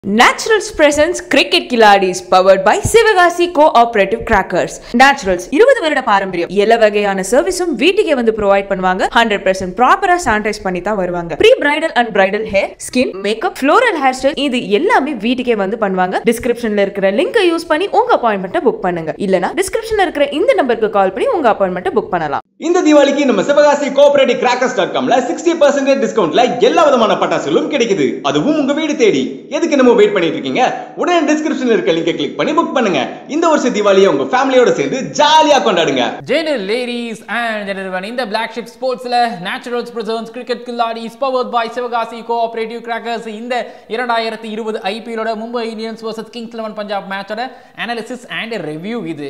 Naturals presents Cricket Kiladis powered by Sivakasi cooperative crackers Naturals இருபது வருட பாரம்பரியம் எல்லா வகையான சர்வீஸும் வீட்டுக்கே வந்து ப்ரொவைட் பண்ணுவாங்க ஹண்ட்ரட் பர்சன்ட் ப்ராப்பரா சானிடைஸ் பண்ணி தான் வருவாங்க pre bridal and bridal hair skin makeup floral hair style இது எல்லாமே வீட்டுக்கே வந்து பண்ணுவாங்க டிஸ்கிரிப்ஷன்ல இருக்கிற லிங்கை யூஸ் பண்ணி உங்க அப்பாயின்மெண்ட்டை புக் பண்ணுங்க இல்லனா டிஸ்கிரிப்ஷன்ல இருக்கிற இந்த நம்பருக்கு கால் பண்ணி உங்க அப்பாயின்மெண்ட்டை புக் பண்ணலாம் இந்த தீபாவளிக்கு நம்ம சிவகாசி கோஆபரேட்டிவ் கிராக்கர்ஸ் டாட் காம்ல சிக்ஸ்டி பர்சன்டேஜ் டிஸ்கவுண்ட்ல எல்லா விதமான பட்டாசுகளும் கிடைக்குது அதுவும் உங்க வீடு தேடி எதுக்கு நம்ம வெயிட் பண்ணிட்டு இருக்கீங்க உடனே டிஸ்கிரிப்ஷன்ல இருக்க லிங்கை கிளிக் பண்ணி புக் பண்ணுங்க இந்த வருஷ தீபாவளியை உங்க ஃபேமிலியோட சேர்ந்து ஜாலியா கொண்டாடுங்க Gentle ladies and gentlemen, இந்த Black Ship Sportsல Naturals Presents Cricket Killaris powered by Sivakasi cooperative crackers இந்த இரண்டாயிரத்தி இருபது ஐபிஎலோட Mumbai Indians versus Kings Eleven Punjab மேட்சோட அனாலிசிஸ் அண்ட் ரிவ்யூ இது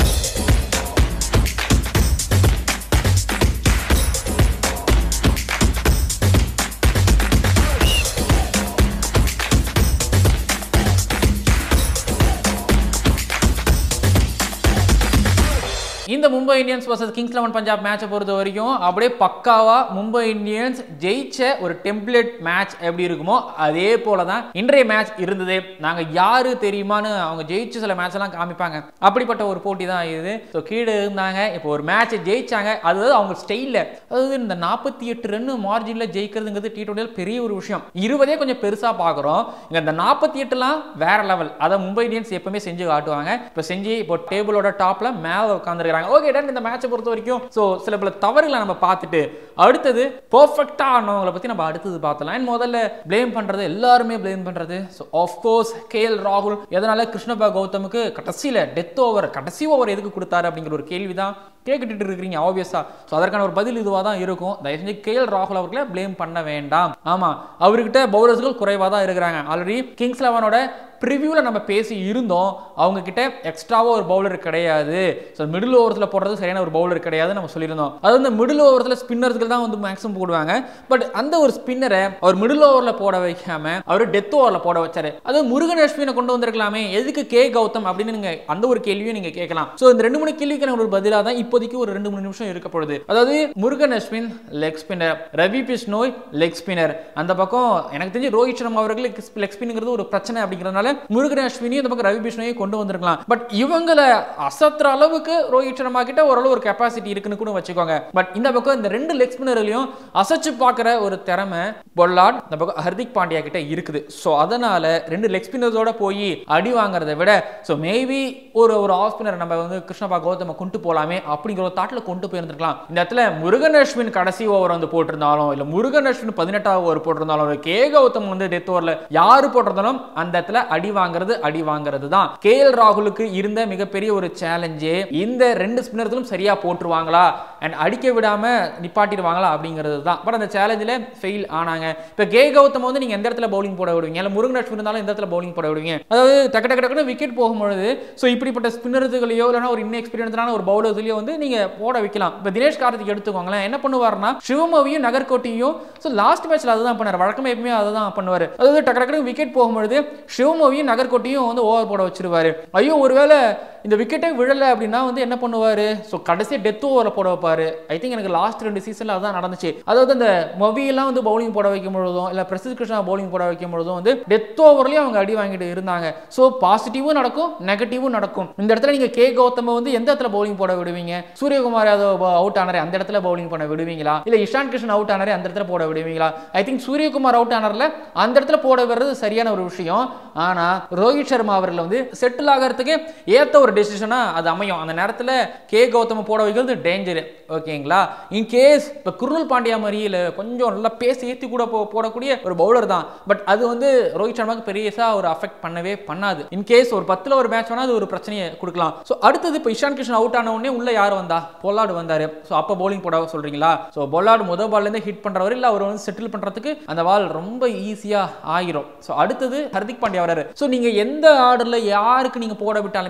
இந்த Mumbai Indians versus Kings Eleven Punjab மேட்சை பொறுத்த வரைக்கும் அப்படியே பக்காவா மும்பை இந்தியன்ஸ் ஜெயிச்ச ஒரு டெம்ப்ளேட் மேட்ச் எப்படி இருக்குமோ அதே போல தான் இன்றைய மேட்ச் இருந்தது நாங்க யாரு தெரியுமான்னு அவங்க ஜெயிச்ச சில மேட்ச் எல்லாம் காமிப்பாங்க அப்படிப்பட்ட ஒரு போட்டி தான் இது ஸோ கீழே இருந்தாங்க இப்போ ஒரு மேட்ச் ஜெயிச்சாங்க அது அவங்க ஸ்டைலில் அதாவது இந்த நாற்பத்தி எட்டு ரன் மார்ஜினில் ஜெயிக்கிறதுங்கிறது டி டுவெண்ட்டியில் பெரிய ஒரு விஷயம் இருபதே கொஞ்சம் பெருசாக பார்க்குறோம் இங்கே இந்த நாற்பத்தி எட்டுலாம் வேற லெவல் அதை மும்பை இந்தியன்ஸ் எப்பவுமே செஞ்சு காட்டுவாங்க இப்போ செஞ்சு இப்போ டேபிளோட டாப்ல மேலே உட்காந்துருக்காங்க ஓகே டன் இந்த மேட்சை பொறுத்த வரைக்கும் ஸோ சில பல தவறுகளை நம்ம பார்த்துட்டு அடுத்தது பர்ஃபெக்டா ஆனவங்களை பற்றி நம்ம அடுத்தது பார்த்தலாம் And முதல்ல ப்ளேம் பண்ணுறது எல்லாருமே ப்ளேம் பண்ணுறது ஸோ ஆஃப்கோர்ஸ் கே எல் ராகுல் எதனால கிருஷ்ணபா கௌதமுக்கு கடைசியில் டெத் ஓவர் கடைசி ஓவர் எதுக்கு கொடுத்தாரு அப்படிங்கிற ஒரு கேள்வி தான் கேட்டுட்டு இருக்கிறீங்க ஆப்வியஸா ஸோ அதற்கான ஒரு பதில் இதுவாக தான் இருக்கும் தயவு செஞ்சு கே எல் ராகுல் அவர்களை ப்ளேம் பண்ண வேண்டாம் ஆமாம் அவர்கிட்ட பவுலர்ஸ்கள் குறைவாக தான் இருக்கிறாங்க ஆல்ரெடி கிங்ஸ் லெவனோட ப்ரிவியூவில் நம்ம பேசி இருந்தோம் அவங்க கிட்ட எக்ஸ்ட்ராவாக ஒரு பவுலர் கிடையாது ஸோ மிடில் ஓவரத்தில் போடுறது சரியான ஒரு பவுலர் கிடையாது நம்ம சொல்லியிருந்தோம் அது வந்து மிடில் ஓவரத்தில் ஸ்பின்னர்ஸ்கள் தான் வந்து மேக்ஸிமம் போடுவாங்க பட் அந்த ஒரு ஸ்பின்னரை அவர் மிடில் ஓவரில் போட வைக்காம அவர் டெத் ஓவரில் போட வச்சாரு அது முருகன் அஸ்வினை கொண்டு வந்திருக்கலாமே எதுக்கு கே கௌதம் அப்படின்னு நீங்க அந்த ஒரு கேள்வியும் நீங்க கேட்கலாம் ஸோ இந்த ரெண்டு மூணு கேள்விக்கு எனக்கு ஒரு பதிலாக தான் இப்போதைக்கு ஒரு ரெண்டு மூணு நிமிஷம் இருக்க போகுது அதாவது Murugan Ashwin leg spinner Ravi Bishnoi leg spinner அந்த பக்கம் எனக்கு தெரிஞ்சு ரோஹித் சர்மா அவர்களுக்கு லெக் ஸ்பின்னுங்கிறது ஒரு பிரச்சனை அப்படிங்கிறதுனால முருகன் அஸ்வினி இந்த பக்கம் ரவி பிஷ்ணோயை கொண்டு வந்திருக்கலாம் பட் இவங்களை அசத்துற அளவுக்கு ரோஹித் சர்மா கிட்ட ஓரளவு ஒரு கெப்பாசிட்டி இருக்குன்னு கூட வச்சுக்கோங்க பட் இந்த பக்கம் இந்த ரெண்டு லெக் ஸ்பின்னர்களையும் அசைச்சு பார்க்குற ஒரு திறமை பொல்லாட் இந்த பக்கம் ஹர்திக் பாண்டியா கிட்ட இருக்குது ஸோ அதனால ரெண்டு லெக் ஸ்பின்னர்ஸோட போய் அடி வாங்குறதை விட ஸோ மேபி ஒரு ஒரு ஆஃப் ஸ்பின்னர் நம்ம வந்து கிருஷ்ணபா கௌதம கொண்டு போலாமே அப்படிங்கிற ஒரு தாட்டில் கொண்டு போயிருந்திருக்கலாம் இந்த இடத்துல முருகன் அஸ்வின் கடைசி ஓவர் வந்து போட்டிருந்தாலும் இல்லை முருகன் அஸ்வின் பதினெட்டாவது ஓவர் போட்டிருந்தாலும் இல்லை கே கௌதம் வந்து டெத் ஓவரில் யாரு போட்டிருந்தாலும் அந்த இடத்துல அடி வாங்குறது அடி வாங்குறது தான் கே எல் ராகுலுக்கு இருந்த மிகப்பெரிய ஒரு சேலஞ்சே இந்த ரெண்டு ஸ்பின்னர்களும் சரியா போட்டுருவாங்களா அண்ட் அடிக்க விடாம நிப்பாட்டிடுவாங்களா அப்படிங்கிறது தான் பட் அந்த சேலஞ்சில் ஃபெயில் ஆனாங்க இப்போ கே கௌதம் வந்து நீங்க எந்த இடத்துல பவுலிங் போட விடுவீங்க இல்லை முருகன் அஸ்வின் இருந்தாலும் எந்த இடத்துல பவுலிங் போட விடுவீங்க அதாவது டக்கு டக்கு டக்குன்னு விக்கெட் போகும்பொழுது ஸோ இப்படிப்பட்ட ஸ்பின்னர்களையோ இல்லைனா ஒரு இன்எக்ஸ்பீரியன்ஸான ஒரு பவுலர்ஸ்லையோ வந்து நீங்க போட வைக்கலாம் இப்போ தினேஷ் கார்த்திக் எடுத்துக்கோங்களேன் என்ன பண்ணுவார்னா சிவமவியும் நகர்கோட்டையும் ஸோ லாஸ்ட் மேட்ச்ல அதுதான் பண்ணார் வழக்கமே எப்பவுமே அதை தான் பண்ணுவார் அதாவது டக்கு டக்குனு விக்கெட் போகும்பொழுது சிவமவியும் நகர்கோட்டையும் வந்து ஓவர் போட வச்சிருவாரு ஐயோ ஒருவேளை இந்த விக்கெட்டே விழலை அப்படின்னா வந்து என்ன பண்ணுவாரு ஸோ கடைசி டெத் ஓவரில் போட வைப்பாரு ஐ திங்க் எனக்கு லாஸ்ட் ரெண்டு சீசனில் அதுதான் நடந்துச்சு அதாவது அந்த மொபியெல்லாம் வந்து பவுலிங் போட வைக்கும் பொழுதும் இல்லை பிரசித் கிருஷ்ணா பவுலிங் போட வைக்கும் பொழுதும் வந்து டெத் ஓவர்லேயும் அவங்க அடி வாங்கிட்டு இருந்தாங்க ஸோ பாசிட்டிவும் நடக்கும் நெகட்டிவும் நடக்கும் இந்த இடத்துல நீங்கள் கே கௌதம வந்து எந்த இடத்துல பவுலிங் போட விடுவீங்க சூரியகுமார் யாதவ் அவுட் ஆனாரே அந்த இடத்துல பவுலிங் பண்ண விடுவீங்களா இல்லை இஷான் கிருஷ்ணன் அவுட் ஆனாரே அந்த இடத்துல போட விடுவீங்களா ஐ திங்க் சூரியகுமார் அவுட் ஆனார்ல அந்த இடத்துல போட விடுறது சரியான ஒரு விஷயம் ஆனால் ரோஹித் சர்மா அவர்கள் வந்து செட்டில் ஆகிறதுக்கு ஏற்ற ஒரு டெசிஷனா அது அமையும் அந்த நேரத்தில் கே கௌதம போட வைக்கிறது டேஞ்சரு ஓகேங்களா இன் கேஸ் இப்போ குருணல் பாண்டியா மாதிரி இல்லை கொஞ்சம் நல்லா பேசி ஏற்றி கூட போ போடக்கூடிய ஒரு பவுலர் தான் பட் அது வந்து ரோஹித் சர்மாக்கு பெரியசா ஒரு அஃபெக்ட் பண்ணவே பண்ணாது இன் கேஸ் ஒரு பத்தில் ஒரு மேட்ச் வேணா அது ஒரு பிரச்சனையை கொடுக்கலாம் ஸோ அடுத்தது இப்போ இஷான் கிருஷ்ணன் அவுட் ஆன உடனே உள்ள யார் வந்தா பொல்லாடு வந்தாரு ஸோ அப்போ பவுலிங் போட சொல்றீங்களா ஸோ பொல்லாடு முதல் பால்லேருந்து ஹிட் பண்றவர் இல்லை அவர் வந்து செட்டில் பண்றதுக்கு அந்த பால் ரொம்ப ஈஸியா ஆகிரும் ஸோ அடுத்தது ஹர்திக் பாண்டியா வராரு ஸோ நீங்க எந்த ஆர்டர்ல யாருக்கு நீங்க போட விட்டாலுமே டேஞ்சர்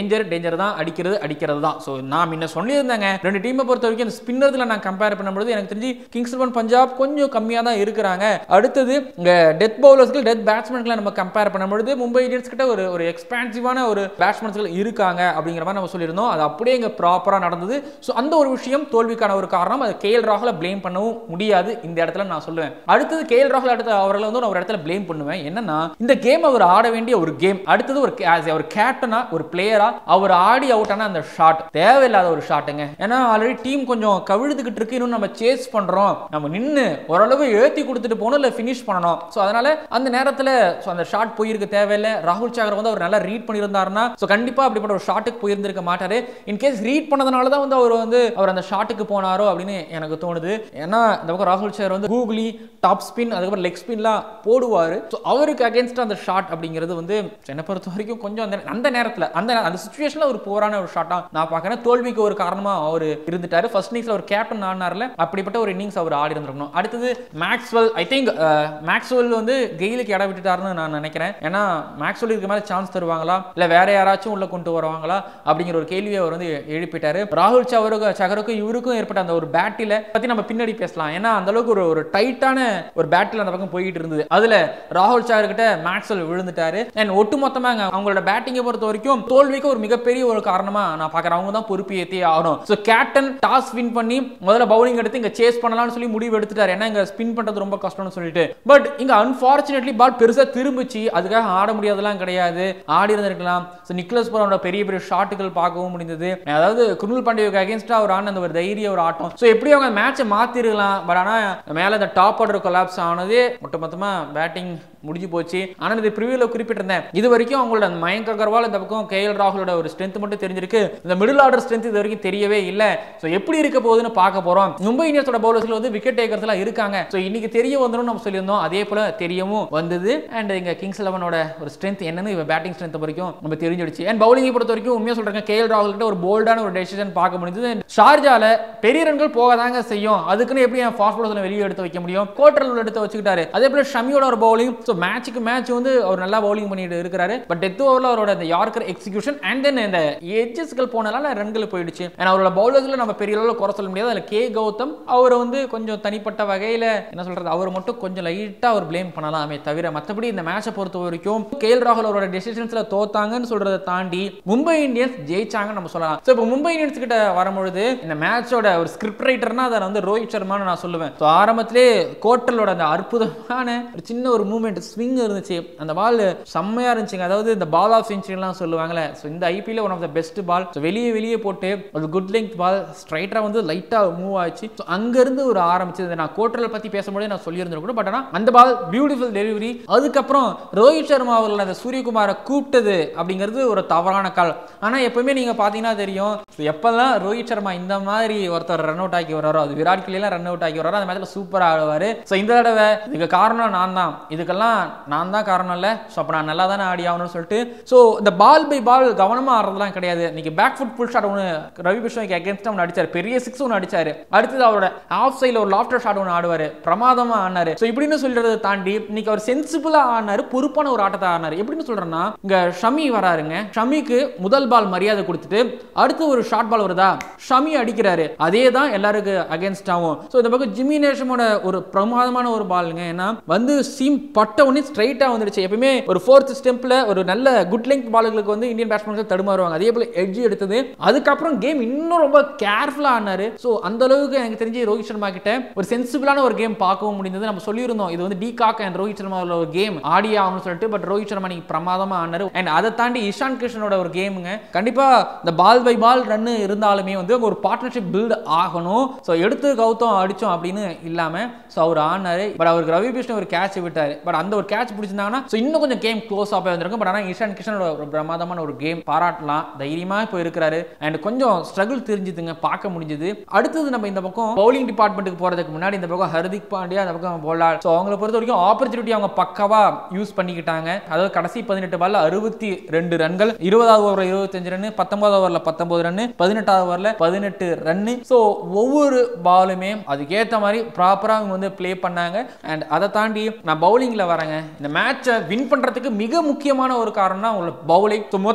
டேஞ்சர் டேஞ்சர் தான் அடிக்கிறது அடிக்கிறது தான் ஸோ நான் முன்ன சொல்லியிருந்தேங்க ரெண்டு டீமை பொறுத்த வரைக்கும் இந்த ஸ்பின்னர்ஸில் நான் கம்பேர் பண்ணும்போது எனக்கு தெரிஞ்சு கிங்ஸ் லெவன் பஞ்சாப் கொஞ்சம் கம்மியாக தான் இருக்கிறாங்க அடுத்தது இங்கே டெத் பவுலர்ஸ்க்கு டெத் பேட்ஸ்மேன்களை நம்ம கம்பேர் பண்ணும்பொழுது மும்பை இந்தியன்ஸ் கிட்ட ஒரு ஒரு எக்ஸ்பான்சிவான ஒரு பேட்ஸ்மேன்ஸ்கள் இருக்காங்க அப்படிங்கிற மாதிரி நம்ம சொல்லியிருந்தோம் அது அப்படியே இங்கே ப்ராப்பராக நடந்தது ஸோ அந்த ஒரு விஷயம் தோல்விக்கான ஒரு காரணம் அது கேஎல் ராகுல ப்ளேம் பண்ணவும் முடியாது இந்த இடத்துல நான் சொல்லுவேன் அடுத்தது கேஎல் ராகுல் அடுத்த அவர்களை வந்து நான் ஒரு இடத்துல ப்ளேம் பண்ணுவேன் என்னன்னா இந்த கேம் அவர் ஆட வேண்டிய ஒரு கேம் அடுத்தது ஒரு as a ஒரு கேப்டனா ஒரு பிளேயரா அவர் ஆடி அவுட் ஆன அந்த ஷாட் தேவையில்லாத ஒரு ஷாட்டுங்க ஏன்னா ஆல்ரெடி டீம் கொஞ்சம் கவிழ்ந்துகிட்டு இருக்கு இன்னும் நம்ம சேஸ் பண்றோம் நம்ம நின்று ஓரளவு ஏத்தி கொடுத்துட்டு போகணும் இல்லை ஃபினிஷ் பண்ணணும் ஸோ அதனால அந்த நேரத்தில் ஸோ அந்த ஷாட் போயிருக்க தேவையில்லை ராகுல் சாகர் வந்து அவர் நல்லா ரீட் பண்ணியிருந்தாருன்னா ஸோ கண்டிப்பா அப்படிப்பட்ட ஒரு ஷாட்டுக்கு போயிருந்திருக்க மாட்டாரு இன்கேஸ் ரீட் பண்ணதுனால தான் வந்து அவர் வந்து அவர் அந்த ஷாட்டுக்கு போனாரோ அப்படின்னு எனக்கு தோணுது ஏன்னா இந்த பக்கம் ராகுல் சாகர் வந்து கூகுளி டாப் ஸ்பின் அதுக்கப்புறம் லெக் ஸ்பின்லாம் போடுவார் ஸோ அவருக்கு அகேன்ஸ்ட் அந்த ஷாட் அப்படிங்கிறது வந்து என்னை பொறுத்த வரைக்கும் கொஞ்சம் அந்த அந்த நேரத்தில் அந்த அந்த சுச்சுவேஷனில் ஒரு போரான ஒரு ஷாட்டாக நான் பார்க்குறேன் தோல்விக்கு ஒரு காரணமாக அவர் இருந்துட்டாரு ஃபர்ஸ்ட் இன்னிங்ஸில் ஒரு கேப்டன் ஆனார்ல அப்படிப்பட்ட ஒரு இன்னிங்ஸ் அவர் ஆடி இருந்திருக்கணும் அடுத்தது மேக்ஸ்வெல் ஐ திங்க் மேக்ஸ்வெல் வந்து கெயிலுக்கு இடம் விட்டுட்டாருன்னு நான் நினைக்கிறேன் ஏன்னா மேக்ஸ்வெல் இதுக்கு மேலே சான்ஸ் தருவாங்களா இல்லை வேற யாராச்சும் உள்ள கொண்டு வருவாங்களா அப்படிங்கிற ஒரு கேள்வியை அவர் வந்து எழுப்பிட்டாரு ராகுல் சவருக்கு சகருக்கும் இவருக்கும் ஏற்பட்ட அந்த ஒரு பேட்டில பத்தி நம்ம பின்னாடி பேசலாம் ஏன்னா அந்த அளவுக்கு ஒரு ஒரு டைட்டான ஒரு பேட்டில் அந்த பக்கம் போயிட்டு இருந்தது அதுல ராகுல் சாகர் கிட்ட மேக்ஸ்வெல் விழுந்துட்டாரு அண்ட் ஒட்டுமொத்தமாங்க அவங்களோட பேட்டிங்கை பொறுத்த வரைக்கும் தோல்விக்கு ஒரு மிகப்பெரிய ஒரு காரணமா நான் பார்க்குறேன் அவங்க தான் பொறுப்பு ஏற்றி ஆகணும் ஸோ கேப்டன் டாஸ் வின் பண்ணி முதல்ல பவுலிங் எடுத்து இங்க சேஸ் பண்ணலாம்னு சொல்லி முடிவு எடுத்துட்டாரு ஏன்னா இங்க ஸ்பின் பண்றது ரொம்ப கஷ்டம்னு சொல்லிட்டு பட் இங்க அன்பார்ச்சுனேட்லி பால் பெருசா திரும்பிச்சு அதுக்காக ஆட முடியாதெல்லாம் கிடையாது ஆடி இருந்திருக்கலாம் ஸோ நிக்லஸ் பரோட பெரிய பெரிய ஷாட்டுகள் பார்க்கவும் முடிந்தது அதாவது குருல் பாண்டியவுக்கு அகேன்ஸ்டா அவர் ஆன அந்த ஒரு தைரிய ஒரு ஆட்டம் ஸோ எப்படி அவங்க மேட்சை மாத்திருக்கலாம் பட் ஆனா மேல இந்த டாப் ஆர்டர் கொலாப்ஸ் ஆனது ஒட்டுமொத்தமா பேட்டிங் முடிஞ்சு போச்சு ஆனால் இது ப்ரிவியூவில் குறிப்பிட்டிருந்தேன் இது வரைக்கும் அவங்களோட அந்த மயங்க் அகர்வால் இந்த பக்கம் கேஎல் ராகுலோட ஒரு ஸ்ட்ரென்த் மட்டும் தெரிஞ்சிருக்கு இந்த மிடில் ஆர்டர் ஸ்ட்ரென்த் இது வரைக்கும் தெரியவே இல்லை ஸோ எப்படி இருக்க போகுதுன்னு பார்க்க போறோம் மும்பை இந்தியன்ஸோட பவுலர்ஸ்ல வந்து விக்கெட் டேக்கர்ஸ் எல்லாம் இருக்காங்க ஸோ இன்னைக்கு தெரிய வந்துடும் நம்ம சொல்லியிருந்தோம் அதே போல தெரியவும் வந்தது அண்ட் இங்க கிங்ஸ் லெவனோட ஒரு ஸ்ட்ரென்த் என்னன்னு இவன் பேட்டிங் ஸ்ட்ரென்த் வரைக்கும் நம்ம தெரிஞ்சிடுச்சு அண்ட் பவுலிங்கை பொறுத்த வரைக்கும் உண்மையாக சொல்றாங்க கேஎல் ராகுல் கிட்ட ஒரு போல்டான ஒரு டெசிஷன் பார்க்க முடிஞ்சது ஷார்ஜால பெரிய ரன்கள் போக தாங்க செய்யும் அதுக்குன்னு எப்படி என் ஃபாஸ்ட் பவுலர்ஸ்ல வெளியே எடுத்து வைக்க முடியும் கோட்டல் எடுத்து வச்சுக்கிட்டாரு அதே போல ஷமியோட ஒரு பவுலிங் ஸோ மேட்சுக்கு மேட்ச் வந்து அவர் நல்லா பவுலிங் பண்ணிட்டு இருக்கிறாரு பட் டெத் ஓவரில் அவரோட அந்த யார்க்கர் எக்ஸிகியூஷன் அண்ட் தென் இந்த எஜ்ஜஸ்கள் போனதால ரன்கள் போயிடுச்சு அண்ட் அவரோட பவுலர்ஸ்ல நம்ம பெரிய அளவில் குறை சொல்ல முடியாது அதில் கே கௌதம் அவர் வந்து கொஞ்சம் தனிப்பட்ட வகையில் என்ன சொல்றது அவர் மட்டும் கொஞ்சம் லைட்டாக அவர் ப்ளேம் பண்ணலாமே தவிர மற்றபடி இந்த மேட்சை பொறுத்த வரைக்கும் கேஎல் ராகுல் அவரோட டெசிஷன்ஸ்ல தோத்தாங்கன்னு சொல்றதை தாண்டி மும்பை இந்தியன்ஸ் ஜெயிச்சாங்கன்னு நம்ம சொல்லலாம் ஸோ இப்போ மும்பை இந்தியன்ஸ் கிட்ட வரும்பொழுது இந்த மேட்சோட ஒரு ஸ்கிரிப்ட் ரைட்டர்னா அதை வந்து ரோஹித் சர்மான்னு நான் சொல்லுவேன் ஸோ ஆரம்பத்திலே கோட்டலோட அந்த அற்புதமான ஒரு சின்ன ஒரு மூமெண்ட் ஸ்விங் இருந்துச்சு அந்த பால் செம்மையா இருந்துச்சுங்க அதாவது இந்த பால் ஆஃப் செஞ்சுரிலாம் சொல்லுவாங்கல்ல ஸோ இந்த IPL one of the best ball so வெளியே வெளியே போட்டு ஒரு குட் லெங்க் பால் ஸ்ட்ரைட்டாக வந்து லைட்டாக மூவ் ஆச்சு ஸோ அங்கேருந்து ஒரு ஆரம்பிச்சது நான் கோட்டலை பற்றி பேசும்போதே நான் சொல்லியிருந்திருக்கணும் பட் ஆனால் அந்த பால் பியூட்டிஃபுல் டெலிவரி அதுக்கப்புறம் ரோஹித் சர்மா அவர்கள் அந்த சூரியகுமாரை கூப்பிட்டது அப்படிங்கிறது ஒரு தவறான கால் ஆனால் எப்பவுமே நீங்கள் பார்த்தீங்கன்னா தெரியும் so எப்பெல்லாம் ரோஹித் சர்மா இந்த மாதிரி ஒருத்தர் ரன் அவுட் ஆக்கி வராரோ அது விராட் கோலிலாம் ரன் அவுட் ஆக்கி வராரோ அந்த மேட்ச்ல சூப்பராக ஆடுவார் ஸோ இந்த தடவை இதுக்கு காரணம் நான் தான் இதுக்கெல்லாம் நான் தான் காரணம் இல்லை ஸோ அப்போ நான் நல்லா தானே ஆடி ஆகணும்னு சொல்லிட்டு ஸோ இந்த பால் பை பால் கவனமாக ஆடுறதுலாம் கிடையாது இன்னைக்கு பேக் ஃபுட் புல் ஷாட் ஒன்று ரவி பிஷ்ணுக்கு அகேன்ஸ்ட் ஒன்று அடிச்சார் பெரிய சிக்ஸ் ஒன்று அடிச்சாரு அடுத்தது அவரோட ஆஃப் சைடில் ஒரு லாஃப்டர் ஷாட் ஒன்று ஆடுவார் பிரமாதமாக ஆனாரு ஸோ இப்படின்னு சொல்றதை தாண்டி இன்னைக்கு அவர் சென்சிபிளாக ஆனாரு பொறுப்பான ஒரு ஆட்டத்தை ஆனாரு எப்படின்னு சொல்றேன்னா இங்க ஷமி வராருங்க ஷமிக்கு முதல் பால் மரியாதை கொடுத்துட்டு அடுத்து ஒரு ஷார்ட் பால் வருதா ஷமி அடிக்கிறாரு அதே தான் எல்லாருக்கும் அகேன்ஸ்ட் ஆகும் ஸோ இந்த பக்கம் ஜிம்மி நேஷமோட ஒரு பிரமாதமான ஒரு பாலுங்க ஏன்னா வந்து சீம் பட்ட உடனே ஸ்ட்ரைட்டாக வந்துடுச்சு எப்பயுமே ஒரு ஃபோர்த் ஸ்டெம்பில் ஒரு நல்ல குட் லெங்க் பாலுகளுக்கு வந்து இந்தியன் பேட்ஸ்மேன்கள் தடுமாறுவாங்க அதே போல எட்ஜ் எடுத்தது அதுக்கப்புறம் கேம் இன்னும் ரொம்ப கேர்ஃபுல்லாக ஆனாரு ஸோ அந்த அளவுக்கு எனக்கு தெரிஞ்சு ரோஹித் சர்மா கிட்ட ஒரு சென்சிபிளான ஒரு கேம் பார்க்கவும் முடிந்தது நம்ம சொல்லியிருந்தோம் இது வந்து de Kock and Rohit Sharma ஒரு கேம் ஆடி ஆகணும்னு சொல்லிட்டு பட் ரோஹித் சர்மா நீங்க பிரமாதமா ஆனாரு அண்ட் அதை தாண்டி இஷான் கிருஷ்ணனோட ஒரு கேமுங்க கண்டிப்பா இந்த பால் பை பால் ரன் இருந்தாலுமே வந்து அங்க ஒரு பார்ட்னர்ஷிப் பில்ட் ஆகணும் ஸோ எடுத்து கௌதம் அடிச்சோம் அப்படின்னு இல்லாம ஸோ அவர் ஆனாரு பட் அவருக்கு ரவி கிருஷ்ணன் ஒரு கேட்ச் விட்டாரு பட் அந்த ஒரு கேட்ச் பிடிச்சிருந்தாங்கன்னா ஸோ இன்னும் கொஞ்சம் கேம் க்ளோஸ் ஆக வந்திருக்கும் பட் ஆனால் இஷான் கிருஷ்ணனோட ஒரு பிரமாதமான ஒரு கேம் பாராட்டலாம் தைரியமா இப்போ இருக்கிறாரு அண்ட் கொஞ்சம் ஸ்ட்ரகிள் தெரிஞ்சுதுங்க பார்க்க முடிஞ்சது அடுத்தது நம்ம இந்த பக்கம் பவுலிங் டிபார்ட்மெண்ட்டுக்கு போறதுக்கு முன்னாடி இந்த பக்கம் ஹர்திக் பாண்டியா அந்த பக்கம் போலார் ஸோ அவங்கள பொறுத்த வரைக்கும் ஆப்பர்ச்சுனிட்டி அவங்க பக்காவா யூஸ் பண்ணிக்கிட்டாங்க அதாவது கடைசி பதினெட்டு பால்ல அறுபத்தி ரெண்டு ரன்கள் இருபதாவது ஓவர் இருபத்தஞ்சு ரன் பத்தொன்பதாவது ஓவரில் பத்தொன்பது ரன் பதினெட்டாவது ஓவரில் பதினெட்டு ரன்னு ஸோ ஒவ்வொரு பாலுமே அதுக்கேற்ற மாதிரி ப்ராப்பராக அவங்க வந்து ப்ளே பண்ணாங்க அண்ட் அதை தாண்டி நான் பவுலிங்கில் வரேங்க இந்த மேட்சை வின் பண்ணுறதுக்கு மிக முக்கியமான ஒரு காரணம்னா அவங்களோட பவுலிங் ஸோ மொத்த டிபார்ட்மெண்ட்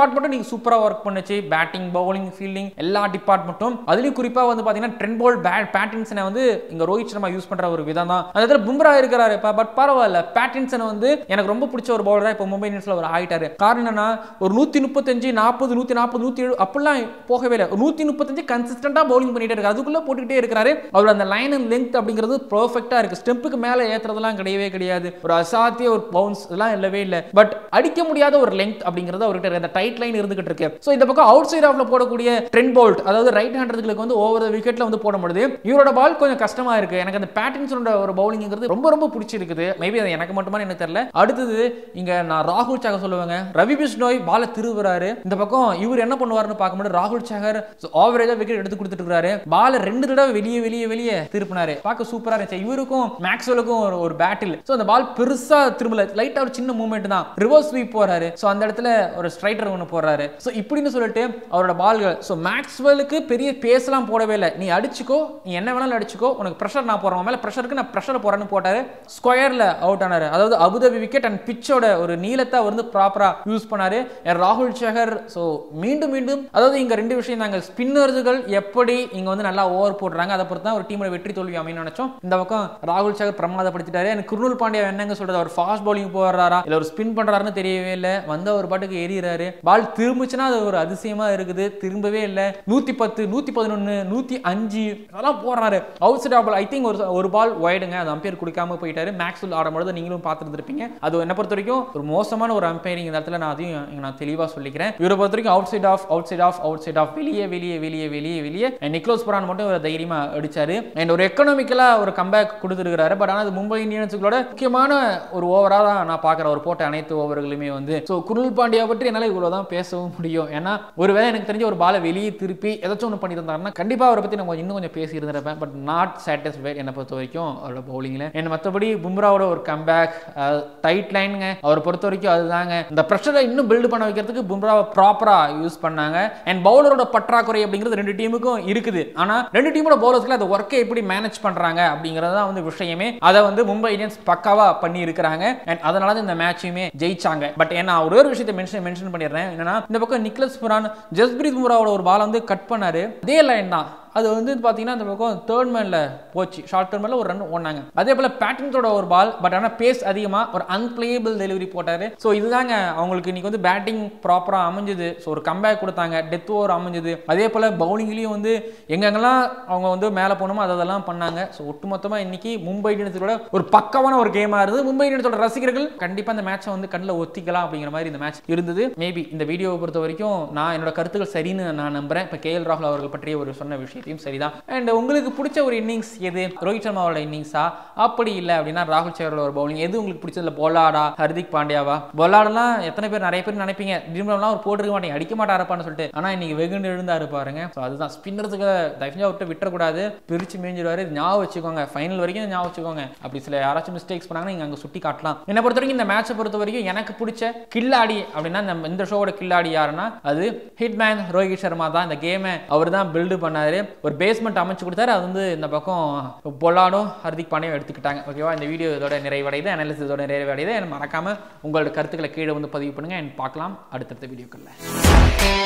டிபார்ட்மெண்ட்டும் நீங்க சூப்பரா ஒர்க் பண்ணுச்சு பேட்டிங் பவுலிங் ஃபீல்டிங் எல்லா டிபார்ட்மெண்ட்டும் அதுலயும் குறிப்பா வந்து பாத்தீங்கன்னா ட்ரெண்ட் போல் பேட்டின்ஸனை வந்து இங்க ரோஹித் சர்மா யூஸ் பண்ற ஒரு விதம் தான் அந்த இடத்துல பும்ரா இருக்கிறாரு பட் பரவாயில்ல பேட்டின்சன் வந்து எனக்கு ரொம்ப பிடிச்ச ஒரு பவுலரா இப்போ மும்பை இந்தியன்ஸ்ல ஒரு ஆயிட்டாரு காரணம் என்னன்னா ஒரு நூத்தி முப்பத்தஞ்சு நாற்பது நூத்தி நாற்பது நூத்தி ஏழு அப்படிலாம் போகவே இல்லை ஒரு நூத்தி முப்பத்தஞ்சு கன்சிஸ்டன்டா பவுலிங் பண்ணிட்டே இருக்காரு அதுக்குள்ள போட்டுக்கிட்டே இருக்கிறாரு அவர் அந்த லைன் அண்ட் லெங்க் அப்படிங்கிறது பெர்ஃபெக்டா இருக்கு ஸ்டெம்புக்கு மேல ஏத்துறதெல்லாம் கிடையவே கிடையாது ஒரு அசாத்திய ஒரு பவுன்ஸ் இதெல்லாம் இல்லவே இல்லை பட் அடிக்க முடியாத ஒரு லெங்க் அப்படிங்கிறது அவர்கிட்ட இருக்கு அந்த டைட் லைன் இருந்துகிட்டு இருக்கு ஸோ இந்த பக்கம் அவுட் சைட் ஆஃப்ல போடக்கூடிய ட்ரெண்ட் போல்ட் அதாவது ரைட் ஹேண்டர்களுக்கு வந்து ஓவர் விக்கெட்ல வந்து போட முடியுது இவரோட பால் கொஞ்சம் கஷ்டமா இருக்கு எனக்கு அந்த பேட்டின்ஸோட ஒரு பவுலிங்கிறது ரொம்ப ரொம்ப பிடிச்சிருக்குது மேபி அது எனக்கு மட்டுமா எனக்கு தெரியல அடுத்தது இங்க நான் ராகுல் சகர் சொல்லுவாங்க ரவி பிஷ்னோய் பால திருவுறாரு இந்த பக்கம் இவர் என்ன பண்ணுவாருன்னு பார்க்கும்போது ராகுல் சகர் ஆவரேஜா விக்கெட் எடுத்து கொடுத்துட்டு இருக்காரு பால ரெண்டு தடவை வெளியே வெளியே வெளியே திருப்பினாரு பார்க்க சூப்பரா இருந்துச்சு இவருக்கும் மேக்ஸ்வெலுக்கும் ஒரு ஒரு பேட்டில் ஸோ அந்த பால் பெருசா திரும்பல லைட்டா ஒரு சின்ன மூவ்மெண்ட் தான் ரிவர்ஸ் ஸ்வீப் போறாரு ஸோ அந்த இடத்துல ஒரு ஸ்ட்ரைட்டர் ஒன்று போடுறாரு ஸோ இப்படின்னு சொல்லிட்டு அவரோட பால்கள் ஸோ மேக்ஸ்வெலுக்கு பெரிய பேஸ்லாம் போடவே இல்லை நீ அடிச்சுக்கோ நீ என்ன வேணாலும் அடிச்சுக்கோ உனக்கு ப்ரெஷர் நான் போடுறேன் மேலே ப்ரெஷருக்கு நான் ப்ரெஷர் போறேன்னு போட்டாரு ஸ்கொயர்ல அவுட் ஆனாரு அதாவது அபுதாபி விக்கெட் அண்ட் பிச்சோட ஒரு நீளத்தை அவர் வந்து ப்ராப்பரா யூஸ் பண்ணாரு And ராகுல் சேகர் ஸோ மீண்டும் மீண்டும் அதாவது இங்க ரெண்டு விஷயம் தாங்க ஸ்பின்னர்ஸுகள் எப்படி இங்க வந்து நல்லா ஓவர் போடுறாங்க அதை பொறுத்து தான் ஒரு டீமோட வெற்றி தோல்வி அமைன்னு நினைச்சோம் இந்த பக்கம் ராகுல் சேகர் பிரமாதப்படுத்திட்டாரு எனக்கு குருணுல் பாண்டியா என்னங்க சொல்றது அவர் ஃபாஸ்ட் பவுலிங் போடுறாரா இல்ல ஒரு ஸ்பின் பண்றாருன்னு தெரியவே இல்லை வந்த ஒரு பாட்டுக்கு எறிகிறாரு பால் திரும்பிச்சுன்னா அது ஒரு அதிசயமா இருக்குது திரும்பவே இல்லை நூத்தி பத்து நூத்தி பதினொன்னு நூத்தி அஞ்சு அதெல்லாம் போடுறாரு outside ball I think ஒரு ஒரு பால் ஒய்டுங்க அது அம்பையர் கொடுக்காம போயிட்டாரு மேக்ஸ்வெல் ஆடும்போது நீங்களும் பார்த்துருந்துருப்பீங்க அது என்ன பொறுத்த வரைக்கும் ஒரு மோசமான ஒரு அம்பையரிங் இந்த இடத்துல நான் அதையும் இங்க நான் தெளிவா சொல்லிக்கிறேன் இவரை பொறுத்த வரைக்கும் outside off outside off outside off வெளியே வெளியே வெளியே வெளியே வெளியே And நிக்லோஸ் புரான் மட்டும் இவர் தைரியமா அடிச்சாரு அண்ட் ஒரு எக்கனாமிக்கலா ஒரு கம்பேக் கொடுத்துருக்காரு பட் ஆனால் அது மும்பை இந்தியன்ஸுகளோட முக்கியமான ஒரு ஓவரா தான் நான் பார்க்குறேன் ஒரு போட்ட அனைத்து ஓவர்களுமே வந்து ஸோ குருள் பாண்டியா பற்றி என்னால் இவ்வளோதான் பேசவும் முடியும் ஏன்னா ஒருவேளை எனக்கு தெரிஞ்ச ஒரு பாலை வெளியே திருப்பி ஏதாச்சும் ஒன்று பண்ணியிருந்தாருன்னா கண்டிப்பாக அவரை பற்றி நான் கொஞ்சம் இன்னும் கொஞ்சம் பேசி இருந்திருப்பேன் பட் நாட் சாட்டிஸ்ஃபைட் என்னை பொறுத்த வரைக்கும் அவரோட பவுலிங்கில் என்ன மற்றபடி பும்ராவோட ஒரு கம்பேக் டைட் லைனுங்க அவரை பொறுத்த வரைக்கும் அதுதாங்க இந்த ப்ரெஷரை இன்னும் பில்டு பண்ண வைக்கிறதுக்கு பும்ராவை ப்ராப்பராக யூஸ் பண்ணாங்க அண்ட் பவுலரோட பற்றாக்குறை அப்படிங்கிறது ரெண்டு டீமுக்கும் இருக்குது ஆனால் ரெண்டு டீமோட பவுலர்ஸ்ல அந்த ஒர்க்கை எப்படி மேனேஜ் பண்ணுறாங்க அப்படிங்கிறது தான் வந்து விஷயமே அதை வந்து மும்பை இந்தியன்ஸ் பக்காவா பண்ணி இருக்கிறாங்க அண்ட் அதனால தான் இந்த மேட்சையுமே ஜெயிச்சாங்க பட் ஏன்னா ஒரே ஒரு விஷயத்தை மென்ஷன் மென்ஷன் பண்ணிடுறேன் என்னன்னா இந்த பக்கம் நிக்லஸ் புரான் ஜஸ்பிரீத் பும்ராவோட ஒரு பால் வந்து கட் பண்ணாரு அதே லைன் தான் அது வந்து பார்த்தீங்கன்னா அந்த பக்கம் தேர்ட் மேனில் போச்சு ஷார்ட் டேர்ம் மேல ஒரு ரன் ஓடினாங்க அதே போல் பேட்டிங்கோட ஒரு பால் பட் ஆனால் பேஸ் அதிகமாக ஒரு அன்பிளேபிள் டெலிவரி போட்டார் ஸோ இதுதாங்க அவங்களுக்கு இன்னைக்கு வந்து பேட்டிங் ப்ராப்பராக அமைஞ்சுது ஸோ ஒரு கம்பேக் கொடுத்தாங்க டெத் ஓவர் அமைஞ்சுது அதே போல் பவுலிங்லேயும் வந்து எங்கெங்கெல்லாம் அவங்க வந்து மேலே போகணுமோ அதெல்லாம் பண்ணாங்க ஸோ ஒட்டுமொத்தமாக இன்னைக்கு மும்பை இந்தியன்ஸோட ஒரு பக்கமான ஒரு கேமாக இருந்தது மும்பை இந்தியன்ஸோட ரசிகர்கள் கண்டிப்பாக இந்த மேட்சை வந்து கண்ணில் ஒத்திக்கலாம் அப்படிங்கிற மாதிரி இந்த மேட்ச் இருந்தது மேபி இந்த வீடியோவை பொறுத்த வரைக்கும் நான் என்னோட கருத்துக்கள் சரின்னு நான் நம்புறேன் இப்போ கே எல் ராகுல் அவர்கள் பற்றிய ஒரு சொன்ன விஷயத்தையும் சரிதான் அண்ட் உங்களுக்கு பிடிச்ச ஒரு இன்னிங்ஸ் எது ரோஹித் சர்மாவோட இன்னிங்ஸா அப்படி இல்லை அப்படின்னா ராகுல் சேகரோட ஒரு பவுலிங் எது உங்களுக்கு பிடிச்சதுல பொல்லாடா ஹர்திக் பாண்டியாவா பொல்லாடெல்லாம் எத்தனை பேர் நிறைய பேர் நினைப்பீங்க ட்ரீம்லாம் அவர் போட்டிருக்க மாட்டேங்க அடிக்க மாட்டாருப்பான்னு சொல்லிட்டு ஆனால் இன்னைக்கு வெகுண்டு எழுந்தாரு பாருங்க ஸோ அதுதான் ஸ்பின்னர்ஸுக்கு தயவுசெஞ்சு விட்டு விட்டுறக்கூடாது பிரிச்சு மேஞ்சிடுவாரு இது ஞாபகம் வச்சுக்கோங்க ஃபைனல் வரைக்கும் ஞாபகம் வச்சுக்கோங்க அப்படி சில யாராச்சும் மிஸ்டேக்ஸ் பண்ணாங்கன்னா நீங்க அங்கே சுட்டி காட்டலாம் என்னை பொறுத்த வரைக்கும் இந்த மேட்சை பொறுத்த வரைக்கும் எனக்கு பிடிச்ச கில்லாடி அப்படின்னா இந்த இந்த ஷோவோட கில்லாடி யாருன்னா அது ஹிட்மேன் ரோஹித் சர்மா தான் இந்த கேமை அவர் தான் பில்டு பண்ணாரு ஒரு பேஸ்மெண்ட் அமைச்சு கொடுத்தாரு அது வந்து இந்த பக்கம் பொல்லாடும் ஹர்திக் பாண்டியும் எடுத்துக்கிட்டாங்க ஓகேவா இந்த வீடியோ இதோட நிறைவடையுது அனாலிசிஸ் இதோட நிறைவடையுது எனக்கு மறக்காம உங்களோட கருத்துக்களை கீழே வந்து பதிவு பண்ணுங்க and பார்க்கலாம் அடுத்தடுத்த வீடியோக்களில்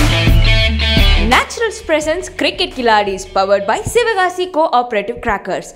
Naturals presents Cricket Kiladis powered by Sivagasi Cooperative Crackers.